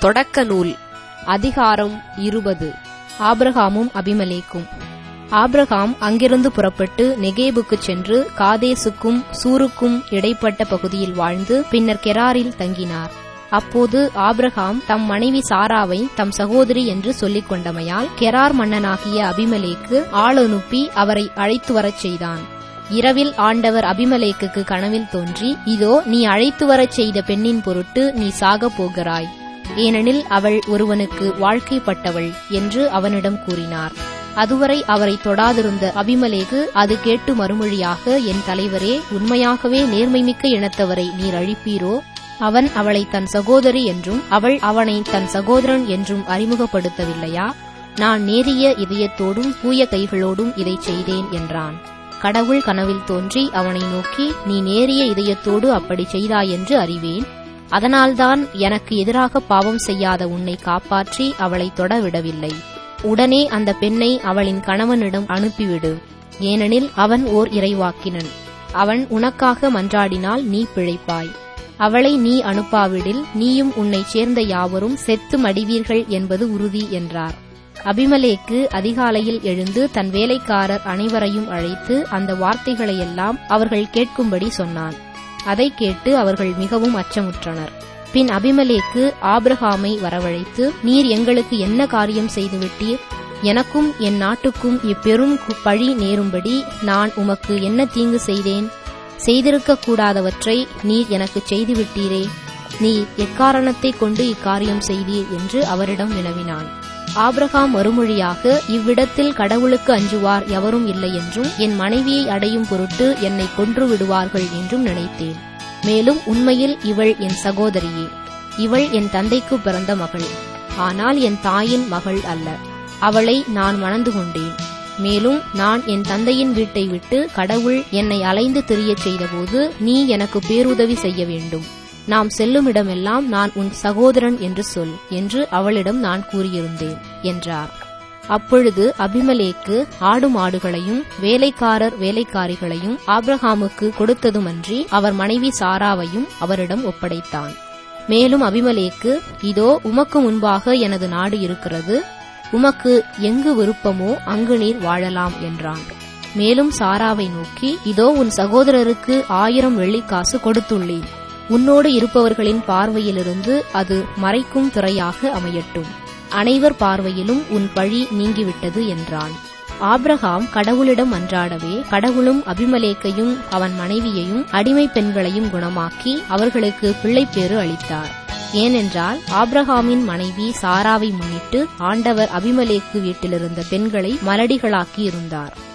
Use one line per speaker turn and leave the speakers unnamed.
தொடக்க நூல் அதிகாரம் இருபது ஆபிரகாமும் அபிமலேக்கும் ஆபிரகாம் அங்கிருந்து புறப்பட்டு நெகேபுக்குச் சென்று காதேசுக்கும் சூருக்கும் இடைப்பட்ட பகுதியில் வாழ்ந்து பின்னர் கெராரில் தங்கினார் அப்போது ஆபிரகாம் தம் மனைவி சாராவை தம் சகோதரி என்று சொல்லிக் கொண்டமையால் கெரார் மன்னனாகிய அபிமலேக்கு ஆள் அனுப்பி அவரை அழைத்து வரச் செய்தான் இரவில் ஆண்டவர் அபிமலேக்குக்கு கனவில் தோன்றி இதோ நீ அழைத்து வரச் செய்த பெண்ணின் பொருட்டு நீ சாகப் போகிறாய் ஏனெனில் அவள் ஒருவனுக்கு வாழ்க்கைப்பட்டவள் என்று அவனிடம் கூறினார் அதுவரை அவரை தொடாதிருந்த அபிமலேகு அது கேட்டு மறுமொழியாக என் தலைவரே உண்மையாகவே நேர்மைமிக்க இனத்தவரை நீர் அழிப்பீரோ அவன் அவளை தன் சகோதரி என்றும் அவள் அவனை தன் சகோதரன் என்றும் அறிமுகப்படுத்தவில்லையா நான் நேரிய இதயத்தோடும் தூய கைகளோடும் இதைச் செய்தேன் என்றான் கடவுள் கனவில் தோன்றி அவனை நோக்கி நீ நேரிய இதயத்தோடு அப்படி செய்தாய் என்று அறிவேன் அதனால்தான் எனக்கு எதிராக பாவம் செய்யாத உன்னை காப்பாற்றி அவளை தொட விடவில்லை உடனே அந்த பெண்ணை அவளின் கணவனிடம் அனுப்பிவிடு ஏனெனில் அவன் ஓர் இறைவாக்கினன் அவன் உனக்காக மன்றாடினால் நீ பிழைப்பாய் அவளை நீ அனுப்பாவிடில் நீயும் உன்னைச் சேர்ந்த யாவரும் செத்து மடிவீர்கள் என்பது உறுதி என்றார் அபிமலேக்கு அதிகாலையில் எழுந்து தன் வேலைக்காரர் அனைவரையும் அழைத்து அந்த வார்த்தைகளையெல்லாம் அவர்கள் கேட்கும்படி சொன்னான் அதை கேட்டு அவர்கள் மிகவும் அச்சமுற்றனர் பின் அபிமலேக்கு ஆபிரகாமை வரவழைத்து நீர் எங்களுக்கு என்ன காரியம் செய்துவிட்டீர் எனக்கும் என் நாட்டுக்கும் இப்பெரும் பழி நேரும்படி நான் உமக்கு என்ன தீங்கு செய்தேன் செய்திருக்க கூடாதவற்றை நீர் எனக்கு செய்துவிட்டீரே நீர் எக்காரணத்தை கொண்டு இக்காரியம் செய்தீர் என்று அவரிடம் வினவினான் ஆபிரகாம் மறுமொழியாக இவ்விடத்தில் கடவுளுக்கு அஞ்சுவார் எவரும் இல்லை என்றும் என் மனைவியை அடையும் பொருட்டு என்னை கொன்று விடுவார்கள் என்றும் நினைத்தேன் மேலும் உண்மையில் இவள் என் சகோதரியே இவள் என் தந்தைக்கு பிறந்த மகள் ஆனால் என் தாயின் மகள் அல்ல அவளை நான் மணந்து கொண்டேன் மேலும் நான் என் தந்தையின் வீட்டை விட்டு கடவுள் என்னை அலைந்து திரியச் செய்தபோது நீ எனக்கு பேருதவி செய்ய வேண்டும் நாம் செல்லுமிடமெல்லாம் நான் உன் சகோதரன் என்று சொல் என்று அவளிடம் நான் கூறியிருந்தேன் என்றார் அப்பொழுது அபிமலேக்கு ஆடு மாடுகளையும் வேலைக்காரர் வேலைக்காரிகளையும் ஆப்ரஹாமுக்கு கொடுத்ததுமன்றி அவர் மனைவி சாராவையும் அவரிடம் ஒப்படைத்தான் மேலும் அபிமலேக்கு இதோ உமக்கு முன்பாக எனது நாடு இருக்கிறது உமக்கு எங்கு விருப்பமோ அங்கு நீர் வாழலாம் என்றான் மேலும் சாராவை நோக்கி இதோ உன் சகோதரருக்கு ஆயிரம் வெள்ளிக்காசு கொடுத்துள்ளேன் உன்னோடு இருப்பவர்களின் பார்வையிலிருந்து அது மறைக்கும் துறையாக அமையட்டும் அனைவர் பார்வையிலும் உன் பழி நீங்கிவிட்டது என்றான் ஆப்ரஹாம் கடவுளிடம் அன்றாடவே கடவுளும் அபிமலேக்கையும் அவன் மனைவியையும் அடிமை பெண்களையும் குணமாக்கி அவர்களுக்கு பிள்ளைப்பேறு அளித்தார் ஏனென்றால் ஆப்ரஹாமின் மனைவி சாராவை முன்னிட்டு ஆண்டவர் அபிமலேக்கு வீட்டிலிருந்த பெண்களை மலடிகளாக்கி இருந்தார்